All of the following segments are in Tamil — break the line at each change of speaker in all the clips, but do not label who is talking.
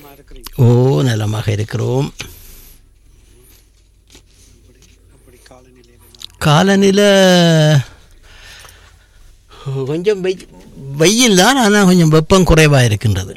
நலமா இருக்கிறீங்க
ஓ நலமாக இருக்கிறோம்
அப்படி அப்படி காலநிலையில
காலநிலை கொஞ்சம் வெய் வெயில் தான் ஆனால் கொஞ்சம் வெப்பம் குறைவாக இருக்கின்றது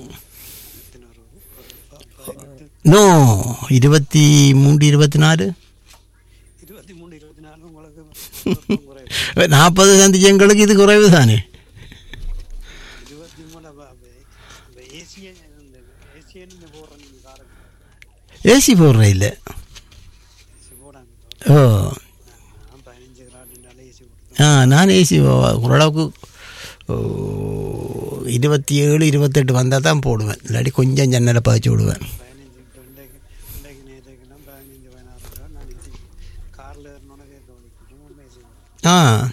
நோ இருபத்தி மூன்று இருபத்தி நாலு
இருபத்தி மூணு இருபத்தி நாலு உங்களுக்கு வெப்பம் குறைவு.
நாற்பது சந்திச்சங்களுக்கு இது குறைவு தானே
இருபத்தி மூணு அப்ப- அப்ப ஏசிய இந்த ஏசிய நீங்க போடுற நீங்க காரணம்
ஏசி போடுற இல்லை
ஏசி போடாங்க
ஓ
நான் பதினஞ்சு கிராடுனால ஏசி போடுறேன்
ஆ நான் ஏசி ஓரளவுக்கு ஓ, இருபத்தி ஏழு இருபத்தெட்டு வந்தால் தான் போடுவேன் இல்லாட்டி கொஞ்சம் ஜன்னலை பாய்ச்சி விடுவேன்
பதினஞ்சு இப்போ இன்றைக்கு இன்றைக்கு நேற்றுக்குலாம் பதினஞ்சு பதினாறு ரூபா நான் ஏசி காரில் ஏறினோட கேட்க வலிக்கிட்டோம் ஏசி போடுறேன்
ஆ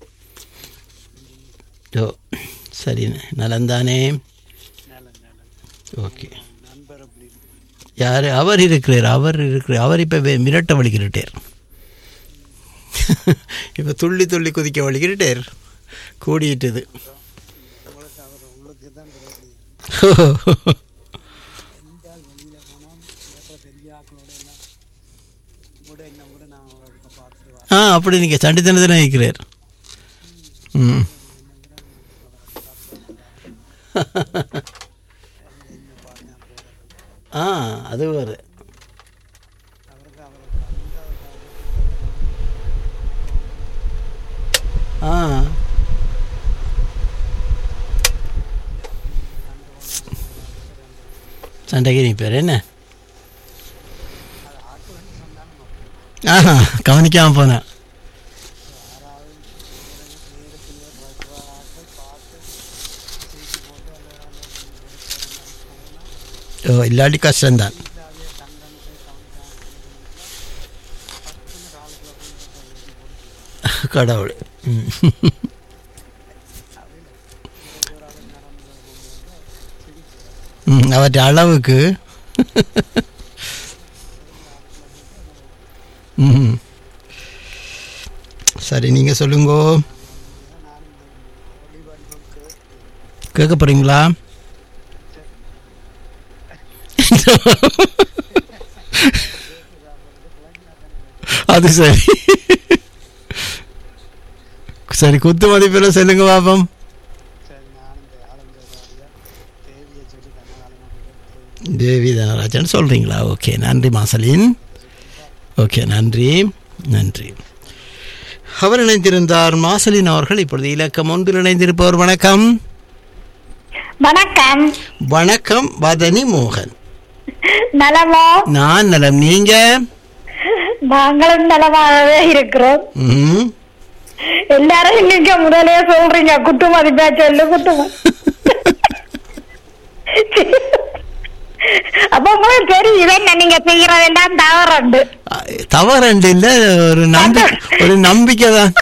ஓ சரிண்ணே நலந்தானே
நேலம் நேலம்
ஓகே
நண்பர் அப்படி இருக்கு.
யார் அவர் இருக்கிறார் அவர் இருக்கிறார் அவர் இப்போ மிரட்ட வலிக்கிட்டார் இப்போ துள்ளி துள்ளி குதிக்க வலிக்கிட்டார் கூடிட்டுது
உங்களுக்கு அவர் உங்களுக்கு தான் தெரியும் எங்கேயாவது வெளியில் போனால் வேற பெரிய ஆக்களோட எல்லாம் கூட என்ன கூட நான் அவரை பார்த்துட்டு வரேன்
ஆ அப்படி நீங்கள் சண்டித்தனத்தில் நிற்கிறார் ம் ஆ அது வேறு
அவருக்கு அவருக்கு அந்த
ஆ சண்டைக்கு நிற்பார் என்ன ஆஹா கவனிக்காமல் போனேன் ஓ இல்லாட்டி கஷ்டம்தான் கடவுள் ம். ம் அவற்றை அளவுக்கு ம் சரி நீங்கள் சொல்லுங்கோ கேட்க போகிறீங்களா அது சரி சரி குத்து மதிப்பில் சொல்லுங்க பாப்போம்
சரி நானும் இந்த ஆளுங்க தேவியை சொல்லி கண்ணாலும்
தேவி தனராஜன் சொல்கிறீங்களா ஓகே நன்றி மாசலின் ஓகே நன்றி நன்றி அவர் இணைந்திருந்தார் மாசலின் அவர்கள் இப்பொழுது இலக்கம் ஒன்றில் இணைந்திருப்பவர் வணக்கம்
வணக்கம்
வணக்கம் வதனி மோகன்
நலமா
நான் நலம் நீங்க
நாங்களும் நலமாகவே இருக்கிறோம்
ம்
எல்லாரும் நீங்க முதலே சொல்றீங்க குத்து மதிப்பா சொல்லு குத்து ம- அப்ப உங்களுக்கு தெரியும் என்ன நீங்க செய்யறதெல்லாம் தவறுண்டு
தவறண்டு இல்லை ஒரு நம்பி ஒரு நம்பிக்கை தான்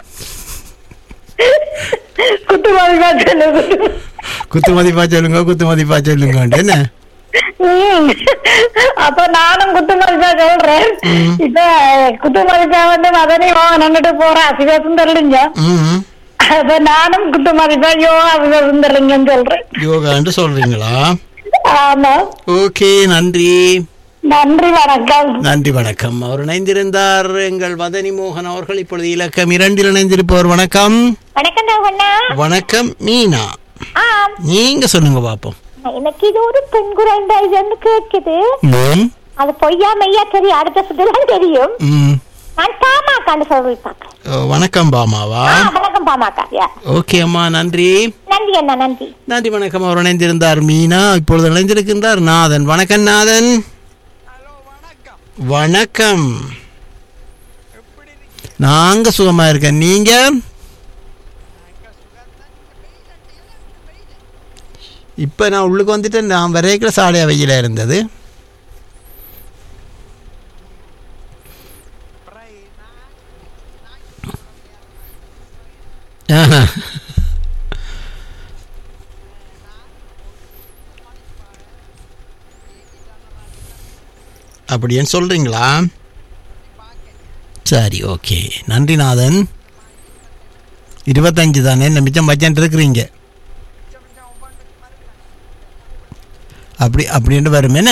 குத்து மதிப்பா சொல்லு குத்து ம-
குத்து மதிப்பா சொல்லுங்க குத்து மதிப்பா சொல்லுங்க என்ன
ம். அப்ப நானும் குத்து மதிப்பா சொல்றேன் இப்ப குத்து மதிப்பா வந்து மதனி நின்றுட்டு போறா சிவசுந்தரலிங்க
ம்
அப்ப நானும் குத்து மதிப்பா யோகா சிவசுந்தரலிங்கன்னு சொல்றேன்
யோகான்னு சொல்றீங்களா
ஆமா
ஓகே நன்றி
நன்றி வணக்கம்
நன்றி வணக்கம் அவர் இணைந்திருந்தார் எங்கள் வதனி மோகன் அவர்கள் இப்பொழுது இலக்கம் இரண்டில் இணைந்திருப்பவர் வணக்கம்
வணக்கம் ராவண்ணா
வணக்கம் மீனா
ஆம்
நீங்க சொல்லுங்க பாப்போம்
எனக்கு இது ஒரு பெண் குறைந்த இதுன்னு கேட்குது
ம்,
அது பொய்யா மெய்யா தெரியும் அடுத்த சுற்றுலாம் தெரியும்
ம்.
நான் பாமாக்கான்னு சொல்லி பார்க்கறேன்
ஓ, வணக்கம் பாமாவா
ஆ, வணக்கம் பாமாக்கா யா
ஓகே அம்மா நன்றி
நன்றி அண்ணா நன்றி
நன்றி வணக்கம் அவர் இணைந்திருந்தார் மீனா இப்பொழுது இணைந்திருக்கின்றார் நாதன் வணக்கம் நாதன் வணக்கம் நாங்க சுகமா இருக்கேன் நீங்க இப்ப நான் உள்ளுக்கு வந்துட்டேன் நான் வரைக்கிற சாடையா வெயில இருந்தது ஆஹா. அப்படின்னு சொல்றீங்களா சரி ஓகே நன்றி நாதன் இருபத்தஞ்சு தானே இந்த மிச்சம் பட்ஜெட் இருக்கிறீங்க அப்படி அப்படின்ட்டு வரும் என்ன